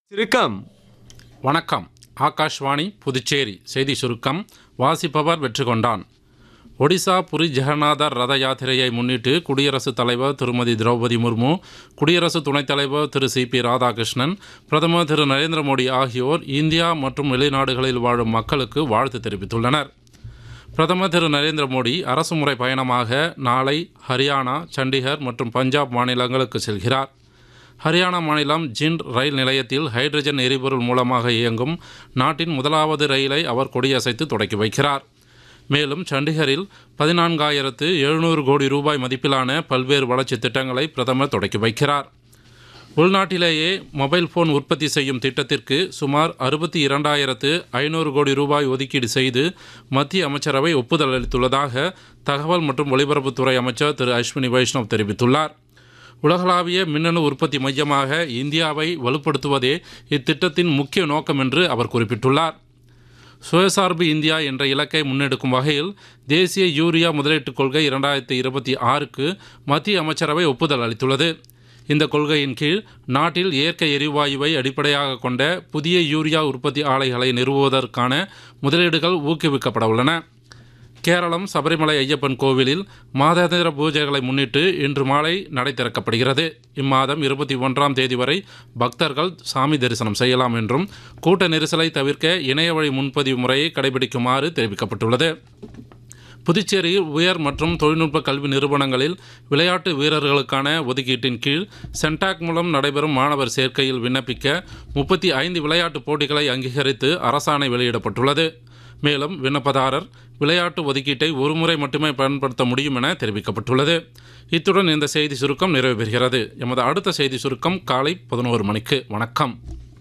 சுருக்கம் வணக்கம் ஆகாஷ்வாணி புதுச்சேரி செய்தி சுருக்கம் வாசிப்பவர் வெற்றி கொண்டான் ஒடிசா புரி ஜெகநாதர் ரத யாத்திரையை முன்னிட்டு குடியரசுத் தலைவர் திருமதி திரௌபதி முர்மு குடியரசு துணைத் தலைவர் திரு சி பி ராதாகிருஷ்ணன் பிரதமர் திரு நரேந்திர மோடி ஆகியோர் இந்தியா மற்றும் வெளிநாடுகளில் வாழும் மக்களுக்கு வாழ்த்து தெரிவித்துள்ளனர் பிரதமர் திரு நரேந்திர மோடி அரசுமுறை பயணமாக நாளை ஹரியானா சண்டிகர் மற்றும் பஞ்சாப் மாநிலங்களுக்கு செல்கிறார் ஹரியானா மாநிலம் ஜிண்ட் ரயில் நிலையத்தில் ஹைட்ரஜன் எரிபொருள் மூலமாக இயங்கும் நாட்டின் முதலாவது ரயிலை அவர் கொடியசைத்து தொடக்கி வைக்கிறார் மேலும் சண்டிகரில் பதினான்காயிரத்து எழுநூறு கோடி ரூபாய் மதிப்பிலான பல்வேறு வளர்ச்சித் திட்டங்களை பிரதமர் தொடக்கி வைக்கிறார் உள்நாட்டிலேயே மொபைல் ஃபோன் உற்பத்தி செய்யும் திட்டத்திற்கு சுமார் அறுபத்தி இரண்டாயிரத்து ஐநூறு கோடி ரூபாய் ஒதுக்கீடு செய்து மத்திய அமைச்சரவை ஒப்புதல் அளித்துள்ளதாக தகவல் மற்றும் ஒலிபரப்புத்துறை அமைச்சர் திரு அஸ்வினி வைஷ்ணவ் தெரிவித்துள்ளார் உலகளாவிய மின்னணு உற்பத்தி மையமாக இந்தியாவை வலுப்படுத்துவதே இத்திட்டத்தின் முக்கிய நோக்கம் என்று அவர் குறிப்பிட்டுள்ளார் சுயசார்பு இந்தியா என்ற இலக்கை முன்னெடுக்கும் வகையில் தேசிய யூரியா முதலீட்டுக் கொள்கை இரண்டாயிரத்தி இருபத்தி ஆறுக்கு மத்திய அமைச்சரவை ஒப்புதல் அளித்துள்ளது இந்த கொள்கையின் கீழ் நாட்டில் இயற்கை எரிவாயுவை அடிப்படையாக கொண்ட புதிய யூரியா உற்பத்தி ஆலைகளை நிறுவுவதற்கான முதலீடுகள் ஊக்குவிக்கப்பட உள்ளன கேரளம் சபரிமலை ஐயப்பன் கோவிலில் மாதாந்திர பூஜைகளை முன்னிட்டு இன்று மாலை நடை திறக்கப்படுகிறது இம்மாதம் இருபத்தி ஒன்றாம் தேதி வரை பக்தர்கள் சாமி தரிசனம் செய்யலாம் என்றும் கூட்ட நெரிசலை தவிர்க்க இணைய வழி முன்பதிவு முறையை கடைபிடிக்குமாறு தெரிவிக்கப்பட்டுள்ளது புதுச்சேரியில் உயர் மற்றும் தொழில்நுட்ப கல்வி நிறுவனங்களில் விளையாட்டு வீரர்களுக்கான ஒதுக்கீட்டின் கீழ் சென்டாக் மூலம் நடைபெறும் மாணவர் சேர்க்கையில் விண்ணப்பிக்க முப்பத்தி ஐந்து விளையாட்டுப் போட்டிகளை அங்கீகரித்து அரசாணை வெளியிடப்பட்டுள்ளது மேலும் விண்ணப்பதாரர் விளையாட்டு ஒதுக்கீட்டை ஒருமுறை மட்டுமே பயன்படுத்த முடியும் என தெரிவிக்கப்பட்டுள்ளது இத்துடன் இந்த செய்தி சுருக்கம் நிறைவு பெறுகிறது எமது அடுத்த செய்தி சுருக்கம் காலை பதினோரு மணிக்கு வணக்கம்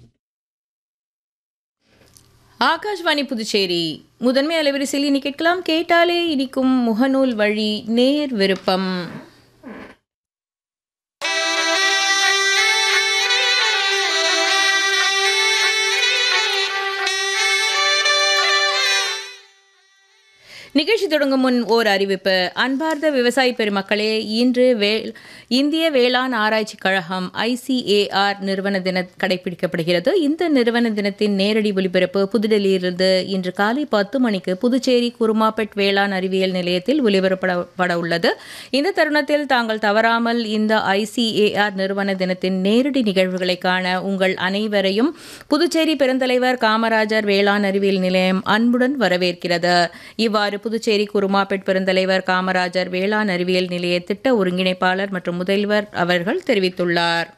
ஆகாஷ்வாணி புதுச்சேரி முதன்மை அலைவரிசையில் இனி கேட்கலாம் கேட்டாலே இனிக்கும் முகநூல் வழி நேர் விருப்பம் நிகழ்ச்சி தொடங்கும் முன் ஓர் அறிவிப்பு அன்பார்ந்த விவசாய பெருமக்களே இன்று வே இந்திய வேளாண் ஆராய்ச்சி கழகம் ஐசிஏஆர் நிறுவன தின கடைபிடிக்கப்படுகிறது இந்த நிறுவன தினத்தின் நேரடி ஒலிபரப்பு புதுடெல்லியிலிருந்து இன்று காலை பத்து மணிக்கு புதுச்சேரி குருமாப்பேட் வேளாண் அறிவியல் நிலையத்தில் ஒலிபரப்பட உள்ளது இந்த தருணத்தில் தாங்கள் தவறாமல் இந்த ஐசிஏஆர் நிறுவன தினத்தின் நேரடி நிகழ்வுகளை காண உங்கள் அனைவரையும் புதுச்சேரி பெருந்தலைவர் காமராஜர் வேளாண் அறிவியல் நிலையம் அன்புடன் வரவேற்கிறது இவ்வாறு புதுச்சேரி குருமாப்பேட் பெருந்தலைவர் காமராஜர் வேளாண் அறிவியல் நிலைய திட்ட ஒருங்கிணைப்பாளர் மற்றும் முதல்வர் அவர்கள் தெரிவித்துள்ளார்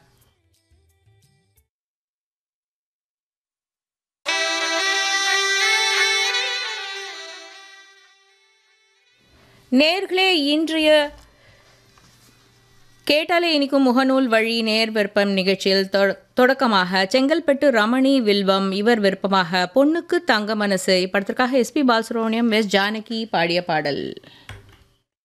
நேர்களே இன்றைய கேட்டாலே இனிக்கும் முகநூல் வழி நேர் விருப்பம் நிகழ்ச்சியில் தொ- தொடக்கமாக செங்கல்பட்டு ரமணி வில்வம் இவர் விருப்பமாக பொண்ணுக்கு தங்க மனசு இப்படத்திற்காக எஸ்பி பாலசுப்ரமணியம் எஸ் ஜானகி பாடிய பாடல்